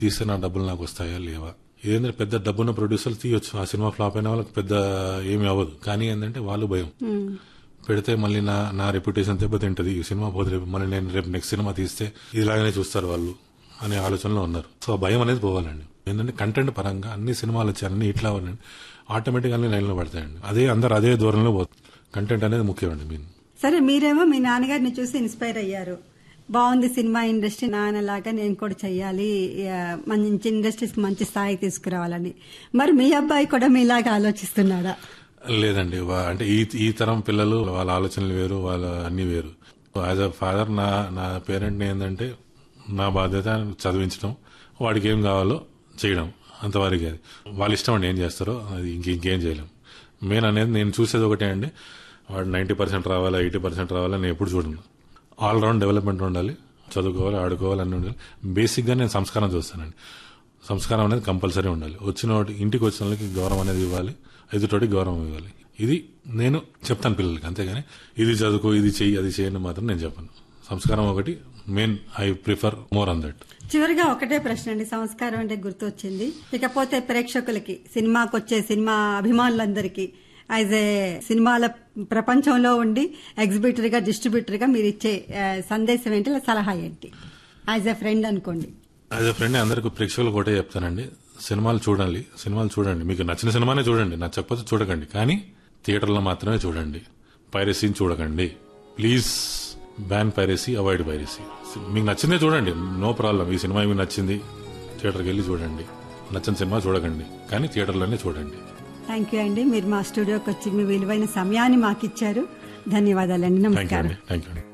తీస్తే నా డబ్బులు నాకు వస్తాయా లేవా ఇదేంటంటే పెద్ద డబ్బున్న ప్రొడ్యూసర్లు తీయొచ్చు ఆ సినిమా ఫ్లాప్ అయిన వాళ్ళకి పెద్ద ఏమీ అవ్వదు కానీ ఏంటంటే వాళ్ళు భయం పెడితే మళ్ళీ నా నా రెప్యుటేషన్ దెబ్బతింటది ఈ సినిమా పోతే రేపు మళ్ళీ నేను రేపు నెక్స్ట్ సినిమా తీస్తే ఇలాగనే చూస్తారు వాళ్ళు అనే ఆలోచనలో ఉన్నారు సో ఆ భయం అనేది పోవాలండి ఏంటంటే కంటెంట్ పరంగా అన్ని సినిమాలు వచ్చాయి అన్ని ఇట్లా ఉన్నాయండి ఆటోమేటిక్గా అన్ని లైన్లో పడతాయండి అదే అందరు అదే దూరంలో పోతుంది కంటెంట్ అనేది ముఖ్యమండి మీన్ సరే మీరేమో మీ నాన్నగారిని చూసి ఇన్స్పైర్ అయ్యారు బాగుంది సినిమా ఇండస్ట్రీ నాన్నలాగా నేను కూడా చెయ్యాలి ఆ, మంచి ఇండస్ట్రీస్ మంచి స్థాయికి తీసుకురావాలని మరి మీ అబ్బాయి కూడా మీలాగా ఆలోచిస్తున్నాడా లేదండి వా- అంటే ఈ ఈ తరం పిల్లలు వాళ్ళ ఆలోచనలు వేరు వాళ్ళ అన్ని వేరు యాజ్ అ ఫాదర్ నా నా పేరెంట్ని ఏంటంటే నా బాధ్యత చదివించడం వాడికి ఏం కావాలో చేయడం అంతవరకు అది వాళ్ళ ఇష్టం అండి ఏం చేస్తారో అది ఇంక ఇంకేం చేయలేం మెయిన్ అనేది నేను చూసేది ఒకటే అండి వాడు నైంటీ పర్సెంట్ రావాలా ఎయిటీ పర్సెంట్ రావాలా నేను ఎప్పుడు చూడను ఆల్ రౌండ్ డెవలప్మెంట్ ఉండాలి చదువుకోవాలి ఆడుకోవాలి అన్ని ఉండాలి బేసిక్గా నేను సంస్కారం చూస్తానండి సంస్కారం అనేది కంపల్సరీ ఉండాలి వచ్చిన వాటి ఇంటికి వచ్చిన వాళ్ళకి గౌరవం అనేది ఇవ్వాలి ఎదుటోటికి గౌరవం ఇవ్వాలి ఇది నేను చెప్తాను పిల్లలకి అంతేగాని ఇది చదువుకో ఇది చెయ్యి అది చేయని మాత్రం నేను చెప్పను సంస్కారం ఒకటి main I prefer more on that చివరిగా ఒకటే ప్రశ్న అండి సంస్కారం అంటే గుర్తొచ్చింది ఇకపోతే ప్రేక్షకులకి సినిమాకి వచ్చే సినిమా అభిమానులందరికీ యాజ్ ఏ సినిమాల ప్రపంచంలో ఉండి ఎగ్జిబిటర్ గా డిస్ట్రిబ్యూటర్ గా మీరు ఇచ్చే ఆ, సందేశం ఏంటి లేదా సలహా ఏంటి యాజ్ ఎ ఫ్రెండ్ అనుకోండి యాజ్ అ ఫ్రెండ్ అందరికి ప్రేక్షకులకు ఒకటే చెప్తానండి సినిమాలు చూడాలి సినిమాలు చూడండి మీకు నచ్చిన సినిమానే చూడండి నచ్చకపోతే చూడకండి కానీ థియేటర్లో మాత్రమే చూడండి పైరసీని చూడకండి please ban piracy avoid piracy మీకు నచ్చిందే చూడండి నో ప్రాబ్లం ఈ సినిమా మీకు నచ్చింది థియేటర్కి వెళ్ళి చూడండి నచ్చిన సినిమా చూడకండి కానీ థియేటర్లోనే చూడండి థ్యాంక్ యూ అండి మీరు మా స్టూడియోకి వచ్చి మీ విలువైన సమయాన్ని మాకు ఇచ్చారు ధన్యవాదాలండి థ్యాంక్ యూ నమస్కారం అండి థ్యాంక్ యూ అండి